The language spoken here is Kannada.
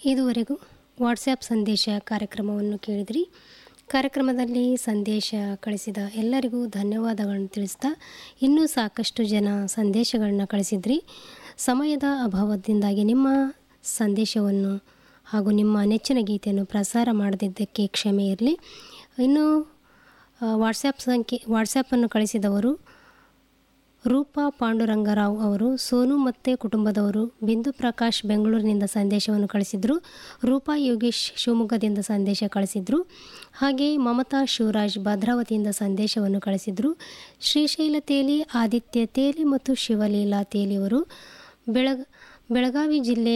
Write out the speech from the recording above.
ಇದುವರೆಗೂ ವಾಟ್ಸ್ಯಾಪ್ ಸಂದೇಶ ಕಾರ್ಯಕ್ರಮವನ್ನು ಕೇಳಿದ್ರಿ ಕಾರ್ಯಕ್ರಮದಲ್ಲಿ ಸಂದೇಶ ಕಳಿಸಿದ ಎಲ್ಲರಿಗೂ ಧನ್ಯವಾದಗಳನ್ನು ತಿಳಿಸ್ತಾ ಇನ್ನೂ ಸಾಕಷ್ಟು ಜನ ಸಂದೇಶಗಳನ್ನ ಕಳಿಸಿದ್ರಿ ಸಮಯದ ಅಭಾವದಿಂದಾಗಿ ನಿಮ್ಮ ಸಂದೇಶವನ್ನು ಹಾಗೂ ನಿಮ್ಮ ನೆಚ್ಚಿನ ಗೀತೆಯನ್ನು ಪ್ರಸಾರ ಮಾಡದಿದ್ದಕ್ಕೆ ಕ್ಷಮೆ ಇರಲಿ ಇನ್ನು ಆ, ವಾಟ್ಸ್ಯಾಪ್ ಸಂಖ್ಯೆ ವಾಟ್ಸ್ಯಾಪನ್ನು ಕಳಿಸಿದವರು ರೂಪಾ ಪಾಂಡುರಂಗರಾವ್ ಅವರು ಸೋನು ಮತ್ತು ಕುಟುಂಬದವರು ಬಿಂದು ಪ್ರಕಾಶ್ ಬೆಂಗಳೂರಿನಿಂದ ಸಂದೇಶವನ್ನು ಕಳಿಸಿದರು ರೂಪಾ ಯೋಗೇಶ್ ಶಿವಮೊಗ್ಗದಿಂದ ಸಂದೇಶ ಕಳಿಸಿದರು ಹಾಗೆ ಮಮತಾ ಶಿವರಾಜ್ ಭದ್ರಾವತಿಯಿಂದ ಸಂದೇಶವನ್ನು ಕಳಿಸಿದರು ಶ್ರೀಶೈಲ ತೇಲಿ ಆದಿತ್ಯ ತೇಲಿ ಮತ್ತು ಶಿವಲೀಲಾ ತೇಲಿ ಅವರು ಬೆಳಗ ಬೆಳಗಾವಿ ಜಿಲ್ಲೆ